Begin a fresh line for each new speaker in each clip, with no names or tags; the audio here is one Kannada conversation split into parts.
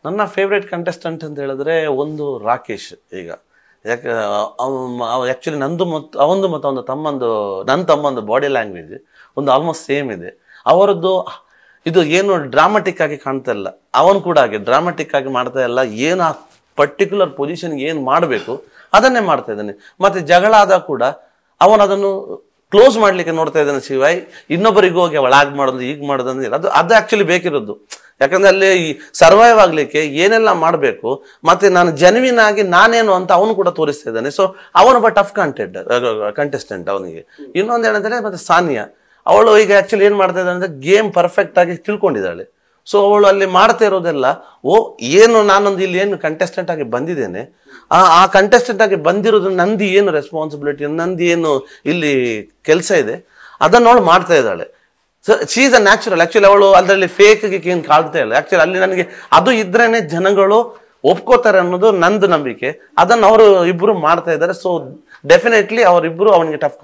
ನನ್ನ ಫೇವ್ರೆಟ್ ಕಂಟೆಸ್ಟೆಂಟ್ ಅಂತ ಹೇಳಿದ್ರೆ ಒಂದು ರಾಕೇಶ್ ಈಗ ಯಾಕೆ ಆ್ಯಕ್ಚುಲಿ ನಂದು ಮತ್ತು ಅವಂದು ಮತ್ತು ಅವನ ತಮ್ಮಂದು ನನ್ನ ತಮ್ಮಂದು ಬಾಡಿ ಲ್ಯಾಂಗ್ವೇಜ್ ಒಂದು ಆಲ್ಮೋಸ್ಟ್ ಸೇಮ್ ಇದೆ ಅವರದ್ದು ಇದು ಏನು ಡ್ರಾಮಾಟಿಕ್ ಆಗಿ ಕಾಣ್ತಾ ಇಲ್ಲ ಅವನು ಕೂಡ ಹಾಗೆ ಡ್ರಾಮಾಟಿಕ್ ಆಗಿ ಮಾಡ್ತಾ ಇಲ್ಲ ಏನು ಆ ಪರ್ಟಿಕ್ಯುಲರ್ ಪೊಸಿಷನ್ಗೆ ಏನು ಮಾಡಬೇಕು ಅದನ್ನೇ ಮಾಡ್ತಾ ಇದ್ದಾನೆ ಮತ್ತೆ ಜಗಳ ಆದಾಗ ಕೂಡ ಅವನು ಅದನ್ನು ಕ್ಲೋಸ್ ಮಾಡ್ಲಿಕ್ಕೆ ನೋಡ್ತಾ ಇದ್ದಾನೆ ಶಿವಾಯ್ ಇನ್ನೊಬ್ಬರಿಗೆ ಹೋಗಿ ಅವಳು ಹಾಗೆ ಮಾಡೋದು ಈಗ ಮಾಡೋದು ಅಂದ್ರೆ ಅದು ಅದು ಆಕ್ಚುಲಿ ಬೇಕಿರೋದು ಯಾಕಂದ್ರೆ ಅಲ್ಲಿ ಸರ್ವೈವ್ ಆಗ್ಲಿಕ್ಕೆ ಏನೆಲ್ಲ ಮಾಡಬೇಕು ಮತ್ತೆ ನಾನು ಜೆನ್ವಿನ್ ಆಗಿ ನಾನೇನು ಅಂತ ಅವನು ಕೂಡ ತೋರಿಸ್ತಾ ಇದ್ದಾನೆ ಸೊ ಅವನೊಬ್ಬ ಟಫ್ ಕಂಟೆಂಟ್ ಕಂಟೆಸ್ಟೆಂಟ್ ಅವನಿಗೆ ಇನ್ನೊಂದು ಏನಂದ್ರೆ ಮತ್ತೆ ಸಾನಿಯಾ ಅವಳು ಈಗ ಆಕ್ಚುಲಿ ಏನ್ ಮಾಡ್ತಾ ಇದ್ದಾಳೆ ಅಂದ್ರೆ ಗೇಮ್ ಪರ್ಫೆಕ್ಟ್ ಆಗಿ ತಿಳ್ಕೊಂಡಿದ್ದಾಳೆ ಸೊ ಅವಳು ಅಲ್ಲಿ ಮಾಡ್ತಾ ಇರೋದೆಲ್ಲ ಓ ಏನು ನಾನೊಂದು ಇಲ್ಲಿ ಏನು ಕಂಟೆಸ್ಟೆಂಟ್ ಆಗಿ ಬಂದಿದ್ದೇನೆ ಆ ಆ ಕಂಟೆಸ್ಟೆಂಟ್ ಆಗಿ ಬಂದಿರೋದು ನಂದು ಏನು ರೆಸ್ಪಾನ್ಸಿಬಿಲಿಟಿ ನಂದು ಏನು ಇಲ್ಲಿ ಕೆಲಸ ಇದೆ ಅದನ್ನ ಅವಳು ಮಾಡ್ತಾ ಇದ್ದಾಳೆ so she's a natural actually ಅವಳು ಅದರಲ್ಲಿ ಫೇಕ್ ಏನು ಕಾಡ್ತಾ ಇಲ್ಲ ಆಕ್ಚುಲಿ ಅಲ್ಲಿ ನನಗೆ ಅದು ಇದ್ರೇನೆ ಜನಗಳು ಒಪ್ಕೋತಾರೆ ಅನ್ನೋದು ನಂದು ನಂಬಿಕೆ ಅದನ್ನು ಅವರು ಇಬ್ರು ಮಾಡ್ತಾ ಇದ್ದಾರೆ ಸೊ ಡೆಫಿನೆಟ್ಲಿ ಅವರಿಬ್ರು ಅವನಿಗೆ ಟಫ್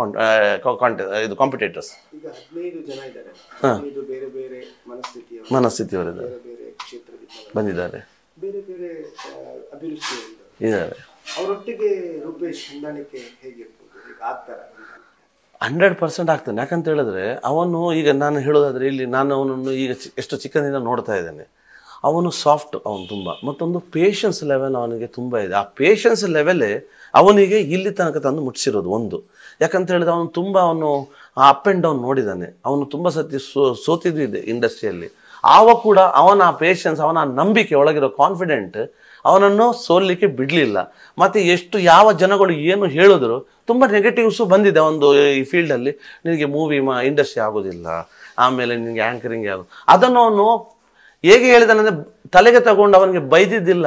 ಇದು ಕಾಂಪಿಟೇಟರ್ಸ್
ಈಗ ಹದಿನೈದು ಜನ ಇದ್ದಾರೆ ಹದಿನೈದು ಬೇರೆ ಬೇರೆ ಮನಸ್ಥಿತಿಯ
ಮನಸ್ಥಿತಿಯವರಿದ್ದಾರೆ
ಬೇರೆ ಬೇರೆ ಕ್ಷೇತ್ರದಿಂದ
ಬಂದಿದ್ದಾರೆ
ಬೇರೆ ಬೇರೆ ಆ, ಅಭಿರುಚಿಯಿಂದ
ಇದ್ದಾರೆ
ಅವರೊಟ್ಟಿಗೆ ರೂಪೇಶ್ ಹೊಂದಾಣಿಕೆ ಹೇಗಿರ್ಬೋದು ಹೇಗೆ ಆಗ್ತಾರ
ಹಂಡ್ರೆಡ್ ಪರ್ಸೆಂಟ್ ಆಗ್ತಾನೆ ಯಾಕಂತ ಹೇಳಿದ್ರೆ ಅವನು ಈಗ ನಾನು ಹೇಳೋದಾದ್ರೆ ಇಲ್ಲಿ ನಾನು ಅವನನ್ನು ಈಗ ಚಿ- ಎಷ್ಟು ಚಿಕ್ಕಂದಿಂದ ನೋಡ್ತಾ ಇದ್ದೇನೆ ಅವನು ಸಾಫ್ಟ್ ಅವನು ತುಂಬ ಮತ್ತೊಂದು ಪೇಷನ್ಸ್ ಲೆವೆಲ್ ಅವನಿಗೆ ತುಂಬ ಇದೆ ಆ ಪೇಷನ್ಸ್ ಲೆವೆಲೇ ಅವನಿಗೆ ಇಲ್ಲಿ ತನಕ ತಂದು ಮುಟ್ಟಿಸಿರೋದು ಒಂದು ಯಾಕಂತ ಹೇಳಿದ್ರೆ ಅವನು ತುಂಬ ಅವನು ಅಪ್ ಆ್ಯಂಡ್ ಡೌನ್ ನೋಡಿದ್ದಾನೆ ಅವನು ತುಂಬ ಸತಿ ಸೋ ಸೋತಿದ್ದು ಇದೆ ಇಂಡಸ್ಟ್ರಿಯಲ್ಲಿ ಆವ ಕೂಡ ಅವನ ಆ ಪೇಷನ್ಸ್ ಅವನ ಆ ನಂಬಿಕೆ ಒಳಗಿರೋ ಕಾನ್ಫಿಡೆಂಟ್ ಅವನನ್ನು ಸೋಲಿಕ್ಕೆ ಬಿಡಲಿಲ್ಲ ಮತ್ತೆ ಎಷ್ಟು ಯಾವ ಜನಗಳು ಏನು ಹೇಳಿದ್ರು ತುಂಬ ನೆಗೆಟಿವ್ಸು ಬಂದಿದೆ ಒಂದು ಈ ಫೀಲ್ಡಲ್ಲಿ ನಿನಗೆ ಮೂವಿ ಮಾ ಇಂಡಸ್ಟ್ರಿ ಆಗೋದಿಲ್ಲ ಆಮೇಲೆ ನಿನಗೆ ಆ್ಯಂಕರಿಂಗ್ ಆಗೋದು ಅದನ್ನು ಅವನು ಹೇಗೆ ಹೇಳಿದಾನಂದ್ರೆ ತಲೆಗೆ ತಗೊಂಡು ಅವನಿಗೆ ಬೈದಿದ್ದಿಲ್ಲ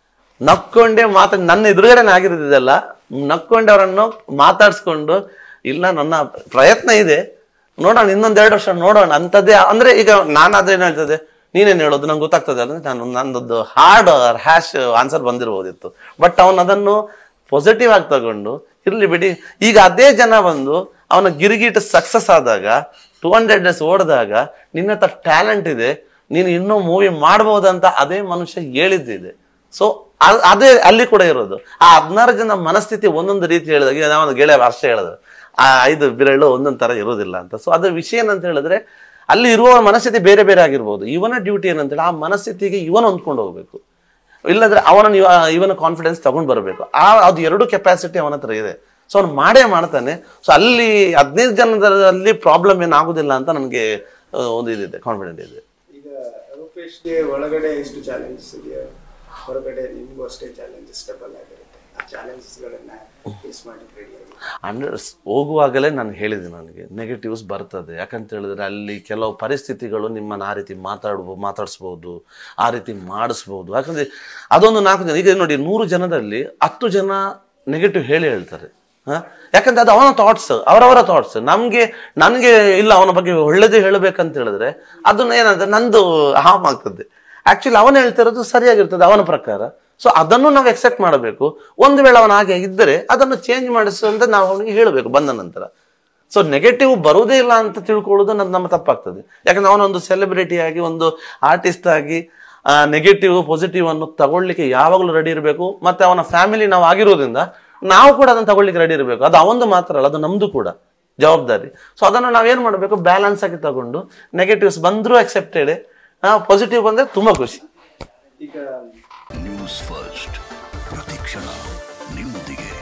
ನಕ್ಕೊಂಡೇ ಮಾತಾಡಿ ನನ್ನ ಎದುರುಗಡೆನೇ ಆಗಿರೋದಿದೆಲ್ಲ ನಕ್ಕೊಂಡೆ ಅವರನ್ನು ಮಾತಾಡಿಸ್ಕೊಂಡು ಇಲ್ಲ ನನ್ನ ಪ್ರಯತ್ನ ಇದೆ ನೋಡೋಣ ಇನ್ನೊಂದೆರಡು ವರ್ಷ ನೋಡೋಣ ಅಂಥದ್ದೇ ಅಂದ್ರೆ ಈಗ ನಾನು ಅದೇನು ಹೇಳ್ತದೆ ನೀನೇನು ಹೇಳೋದು ನಂಗೆ ಗೊತ್ತಾಗ್ತದೆ ಅಂದ್ರೆ ನಾನು ನಂದೊಂದು ಹಾರ್ಡ್ ಹ್ಯಾಶ್ ಆನ್ಸರ್ ಬಂದಿರ್ಬೋದಿತ್ತು ಬಟ್ ಅವನು ಅದನ್ನು ಪಾಸಿಟಿವ್ ಆಗಿ ತಗೊಂಡು ಇರ್ಲಿ ಬಿಡಿ ಈಗ ಅದೇ ಜನ ಬಂದು ಅವನ ಗಿರಿಗಿಟ್ ಸಕ್ಸಸ್ ಆದಾಗ ಟೂ ಹಂಡ್ರೆಡ್ ಡೇಸ್ ಓಡಿದಾಗ ನಿನ್ನ ಹತ್ರ ಟ್ಯಾಲೆಂಟ್ ಇದೆ ನೀನು ಇನ್ನೂ ಮೂವಿ ಮಾಡ್ಬೋದಂತ ಅದೇ ಮನುಷ್ಯ ಹೇಳಿದ್ದಿದೆ ಸೊ ಅದೇ ಅಲ್ಲಿ ಕೂಡ ಇರೋದು ಆ ಹದಿನಾರು ಜನ ಮನಸ್ಥಿತಿ ಒಂದೊಂದು ರೀತಿ ಹೇಳಿದಾಗ ಈಗ ನಾವು ಗೆಳೆಯ ಅಷ್ಟೇ ಹೇಳೋದು ಆ ಐದು ಬಿರಳು ಒಂದೊಂದು ತರ ಇರೋದಿಲ್ಲ ಅಂತ ಸೊ ಅದು ವಿಷಯ ಏನಂತ ಹೇಳಿದ್ರೆ ಅಲ್ಲಿ ಇರುವ ಮನಸ್ಥಿತಿ ಬೇರೆ ಬೇರೆ ಆಗಿರ್ಬೋದು ಇವನ ಡ್ಯೂಟಿ ಏನಂತೇಳಿ ಆ ಮನಸ್ಥಿತಿಗೆ ಇವನ ಹೊಂದ್ಕೊಂಡು ಹೋಗ್ಬೇಕು ಇಲ್ಲಂದ್ರೆ ಅವನ ಇವನ ಕಾನ್ಫಿಡೆನ್ಸ್ ತಗೊಂಡ್ ಬರಬೇಕು ಆ ಅದು ಎರಡು ಕೆಪಾಸಿಟಿ ಅವನ ಹತ್ರ ಇದೆ ಸೊ ಅವ್ನು ಮಾಡೇ ಮಾಡ್ತಾನೆ ಸೊ ಅಲ್ಲಿ ಹದಿನೈದು ಜನದಲ್ಲಿ ಪ್ರಾಬ್ಲಮ್ ಏನಾಗುದಿಲ್ಲ ಅಂತ ನನಗೆ ಆ, ಒಂದು ಇದಿದೆ ಕಾನ್ಫಿಡೆಂಟ್ ಇದೆ
ಈಗ ರೂಪೇಶ್ಗೆ ಒಳಗಡೆ ಎಷ್ಟು ಚಾಲೆಂಜಸ್ ಇದೆಯೋ ಹೊರಗಡೆ ನಿಮಗೂ ಅಷ್ಟೇ ಚಾಲೆಂಜಸ್ ಡಬಲ್ ಆಗಿರುತ್ತೆ ಆ ಚಾಲೆಂಜಸ್ಗಳನ್ನ ಫೇಸ್ ಮಾಡಿ ರೆಡಿ ಆಗಿ
ಅಂದ್ರೆ ಸ್- ಹೋಗುವಾಗಲೇ ನಾನು ಹೇಳಿದೆ ನನಗೆ ನೆಗೆಟಿವ್ಸ್ ಬರ್ತದೆ ಯಾಕಂತ ಹೇಳಿದ್ರೆ ಅಲ್ಲಿ ಕೆಲವು ಪರಿಸ್ಥಿತಿಗಳು ನಿಮ್ಮನ್ನು ಆ ರೀತಿ ಮಾತಾಡ್ಬೋದು ಮಾತಾಡಿಸ್ಬೋದು ಆ ರೀತಿ ಮಾಡಿಸ್ಬೋದು ಯಾಕಂದ್ರೆ ಅದೊಂದು ನಾಲ್ಕು ಜನ ಈಗ ನೋಡಿ ನೂರು ಜನದಲ್ಲಿ ಹತ್ತು ಜನ ನೆಗೆಟಿವ್ ಹೇಳಿ ಹೇಳ್ತಾರೆ ಹಾ ಯಾಕಂದ್ರೆ ಅದು ಅವನ ಥಾಟ್ಸ್ ಅವರವರ ಥಾಟ್ಸ್ ನಮ್ಗೆ ನನಗೆ ಇಲ್ಲ ಅವನ ಬಗ್ಗೆ ಒಳ್ಳೇದು ಹೇಳಬೇಕಂತ ಹೇಳಿದ್ರೆ ಅದನ್ನ ಏನಂದ್ರೆ ನಂದು ಹಾಮ್ ಆಗ್ತದೆ ಆಕ್ಚುಲಿ ಅವನು ಹೇಳ್ತಿರೋದು ಸರಿಯಾಗಿರ್ತದೆ ಅವನ ಪ್ರಕಾರ ಸೊ ಅದನ್ನು ನಾವು ಎಕ್ಸೆಪ್ಟ್ ಮಾಡಬೇಕು ಒಂದು ವೇಳೆ ಅವನ ಹಾಗೆ ಇದ್ದರೆ ಅದನ್ನು ಚೇಂಜ್ ಮಾಡಿಸು ಅಂತ ನಾವು ಅವನಿಗೆ ಹೇಳಬೇಕು ಬಂದ ನಂತರ ಸೊ ನೆಗೆಟಿವ್ ಬರುವುದೇ ಇಲ್ಲ ಅಂತ ತಿಳ್ಕೊಳ್ಳೋದು ನನ್ನ ನಮ್ಮ ತಪ್ಪಾಗ್ತದೆ ಯಾಕಂದ್ರೆ ಅವನೊಂದು ಸೆಲೆಬ್ರಿಟಿ ಆಗಿ ಒಂದು ಆರ್ಟಿಸ್ಟ್ ಆಗಿ ನೆಗೆಟಿವ್ ಪಾಸಿಟಿವ್ ಅನ್ನು ತಗೊಳ್ಳಿಕ್ಕೆ ಯಾವಾಗಲೂ ರೆಡಿ ಇರಬೇಕು ಮತ್ತೆ ಅವನ ಫ್ಯಾಮಿಲಿ ನಾವು ಆಗಿರೋದ್ರಿಂದ ನಾವು ಕೂಡ ಅದನ್ನು ತಗೊಳ್ಳಿಕ್ಕೆ ರೆಡಿ ಇರಬೇಕು ಅದು ಅವಂದು ಮಾತ್ರ ಅಲ್ಲ ಅದು ನಮ್ದು ಕೂಡ ಜವಾಬ್ದಾರಿ ಸೊ ಅದನ್ನು ನಾವೇನು ಮಾಡಬೇಕು ಬ್ಯಾಲೆನ್ಸ್ ಆಗಿ ತಗೊಂಡು ನೆಗೆಟಿವ್ಸ್ ಬಂದರೂ ಅಕ್ಸೆಪ್ಟೆಡ್ ಪಾಸಿಟಿವ್ ಬಂದರೆ ತುಂಬ ಖುಷಿ
ಈಗ
ನ್ಯೂಸ್ ಫಸ್ಟ್ ಪ್ರತಿಕ್ಷಣ ನಿಮ್ಮೊಂದಿಗೆ